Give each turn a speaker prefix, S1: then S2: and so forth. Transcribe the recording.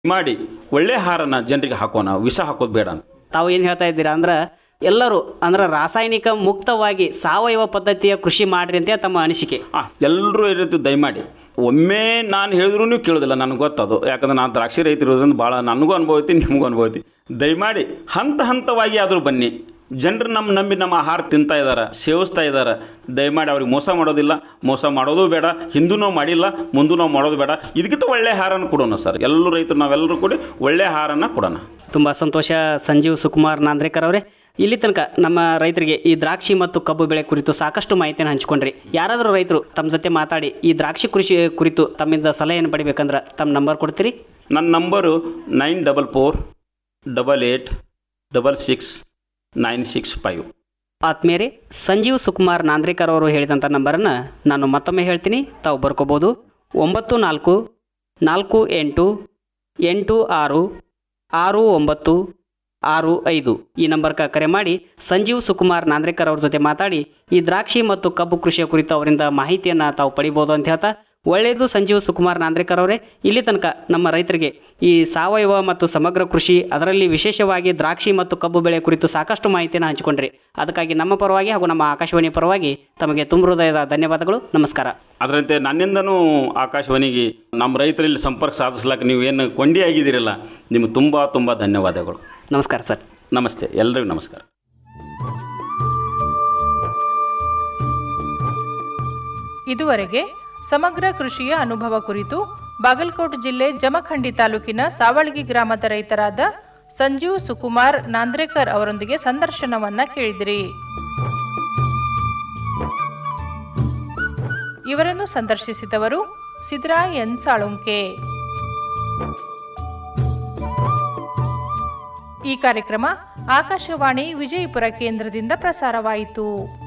S1: ಮಾಡಿ ಒಳ್ಳೆ ಹಾರನ ಜನರಿಗೆ ಹಾಕೋಣ ವಿಷ ಹಾಕೋದು ಬೇಡ ಅಂತ
S2: ತಾವು ಏನು ಹೇಳ್ತಾ ಇದ್ದೀರಾ ಅಂದ್ರೆ ಎಲ್ಲರೂ ಅಂದ್ರೆ ರಾಸಾಯನಿಕ ಮುಕ್ತವಾಗಿ ಸಾವಯವ ಪದ್ಧತಿಯ ಕೃಷಿ ಮಾಡ್ರಿ ಅಂತ ತಮ್ಮ ಅನಿಸಿಕೆ
S1: ಹಾಂ ಎಲ್ಲರೂ ಇರುತ್ತೆ ದಯಮಾಡಿ ಒಮ್ಮೆ ನಾನು ಹೇಳಿದ್ರು ನೀವು ಕೇಳೋದಿಲ್ಲ ನನಗೆ ಗೊತ್ತದು ಯಾಕಂದ್ರೆ ನಾನು ದ್ರಾಕ್ಷಿ ರೈತ ಇರೋದ್ರಿಂದ ಭಾಳ ನನಗೂ ಅನುಭವ ಐತಿ ನಿಮಗೂ ಅನುಭವ ಐತಿ ದಯಮಾಡಿ ಹಂತ ಹಂತವಾಗಿ ಆದರೂ ಬನ್ನಿ ಜನರು ನಮ್ಮ ನಂಬಿ ನಮ್ಮ ಆಹಾರ ತಿಂತಾ ಇದ್ದಾರೆ ಸೇವಿಸ್ತಾ ಇದ್ದಾರೆ ದಯಮಾಡಿ ಅವ್ರಿಗೆ ಮೋಸ ಮಾಡೋದಿಲ್ಲ ಮೋಸ ಮಾಡೋದು ಬೇಡ ಹಿಂದೂ ನಾವು ಮಾಡಿಲ್ಲ ಮುಂದೂ ನಾವು ಮಾಡೋದು ಬೇಡ ಇದಕ್ಕಿಂತ ಒಳ್ಳೆ ಆಹಾರನ ಕೊಡೋಣ ಸರ್ ಎಲ್ಲರೂ ರೈತರು ನಾವೆಲ್ಲರೂ ಕೂಡಿ ಒಳ್ಳೆ ಆಹಾರನ ಕೊಡೋಣ
S2: ತುಂಬ ಸಂತೋಷ ಸಂಜೀವ್ ಸುಕುಮಾರ್ ನಾಂದ್ರೇಕರ್ ಅವರೇ ಇಲ್ಲಿ ತನಕ ನಮ್ಮ ರೈತರಿಗೆ ಈ ದ್ರಾಕ್ಷಿ ಮತ್ತು ಕಬ್ಬು ಬೆಳೆ ಕುರಿತು ಸಾಕಷ್ಟು ಮಾಹಿತಿಯನ್ನು ಹಂಚಿಕೊಂಡ್ರಿ ಯಾರಾದರೂ ರೈತರು ತಮ್ಮ ಜೊತೆ ಮಾತಾಡಿ ಈ ದ್ರಾಕ್ಷಿ ಕೃಷಿ ಕುರಿತು ತಮ್ಮಿಂದ ಸಲಹೆಯನ್ನು ಪಡಿಬೇಕಂದ್ರೆ ತಮ್ಮ ನಂಬರ್ ಕೊಡ್ತೀರಿ
S1: ನನ್ನ number nine double four double eight double six nine six five
S2: ಆತ್ಮೀಯರೇ ಸಂಜೀವ್ ಸುಕುಮಾರ್ ನಾಂದ್ರೇಕರ್ ಅವರು ಹೇಳಿದಂಥ ನಂಬರನ್ನು ನಾನು ಮತ್ತೊಮ್ಮೆ ಹೇಳ್ತೀನಿ ತಾವು ಬರ್ಕೋಬೋದು ಒಂಬತ್ತು ನಾಲ್ಕು ನಾಲ್ಕು ಎಂಟು ಎಂಟು ಆರು ಆರು ಒಂಬತ್ತು ಆರು ಐದು ಈ ನಂಬರ್ಗೆ ಕರೆ ಮಾಡಿ ಸಂಜೀವ್ ಸುಕುಮಾರ್ ನಾಂದ್ರೇಕರ್ ಅವ್ರ ಜೊತೆ ಮಾತಾಡಿ ಈ ದ್ರಾಕ್ಷಿ ಮತ್ತು ಕಬ್ಬು ಕೃಷಿಯ ಕುರಿತು ಅವರಿಂದ ಮಾಹಿತಿಯನ್ನು ತಾವು ಪಡಿಬೋದು ಅಂತ ಹೇಳ್ತಾ ಒಳ್ಳೆಯದು ಸಂಜೀವ್ ಸುಕುಮಾರ್ ನಾಂದ್ರೇಕರ್ ಅವರೇ ಇಲ್ಲಿ ತನಕ ನಮ್ಮ ರೈತರಿಗೆ ಈ ಸಾವಯವ ಮತ್ತು ಸಮಗ್ರ ಕೃಷಿ ಅದರಲ್ಲಿ ವಿಶೇಷವಾಗಿ ದ್ರಾಕ್ಷಿ ಮತ್ತು ಕಬ್ಬು ಬೆಳೆ ಕುರಿತು ಸಾಕಷ್ಟು ಮಾಹಿತಿಯನ್ನು ಹಂಚಿಕೊಂಡ್ರಿ ಅದಕ್ಕಾಗಿ ನಮ್ಮ ಪರವಾಗಿ ಹಾಗೂ ನಮ್ಮ ಆಕಾಶವಾಣಿ ಪರವಾಗಿ ತಮಗೆ ತುಂಬ ಹೃದಯದ ಧನ್ಯವಾದಗಳು ನಮಸ್ಕಾರ
S1: ಅದರಂತೆ ನನ್ನಿಂದನೂ ಆಕಾಶವಾಣಿಗೆ ನಮ್ಮ ರೈತರಲ್ಲಿ ಸಂಪರ್ಕ ಸಾಧಿಸ್ಲಾಕ ನೀವು ಏನು ಕೊಂಡಿ ಆಗಿದ್ದೀರಲ್ಲ ನಿಮಗೆ ತುಂಬ ತುಂಬ ಧನ್ಯವಾದಗಳು
S2: ನಮಸ್ಕಾರ ಸರ್
S1: ನಮಸ್ತೆ ಎಲ್ಲರಿಗೂ ನಮಸ್ಕಾರ
S3: ಇದುವರೆಗೆ ಸಮಗ್ರ ಕೃಷಿಯ ಅನುಭವ ಕುರಿತು ಬಾಗಲಕೋಟೆ ಜಿಲ್ಲೆ ಜಮಖಂಡಿ ತಾಲೂಕಿನ ಸಾವಳಗಿ ಗ್ರಾಮದ ರೈತರಾದ ಸಂಜೀವ್ ಸುಕುಮಾರ್ ನಾಂದ್ರೇಕರ್ ಅವರೊಂದಿಗೆ ಸಂದರ್ಶನವನ್ನ ಕೇಳಿದಿರಿ ಇವರನ್ನು ಸಂದರ್ಶಿಸಿದವರು ಸಿದ್ರಾ ಎನ್ ಸಾಳುಂಕೆ ಈ ಕಾರ್ಯಕ್ರಮ ಆಕಾಶವಾಣಿ ವಿಜಯಪುರ ಕೇಂದ್ರದಿಂದ ಪ್ರಸಾರವಾಯಿತು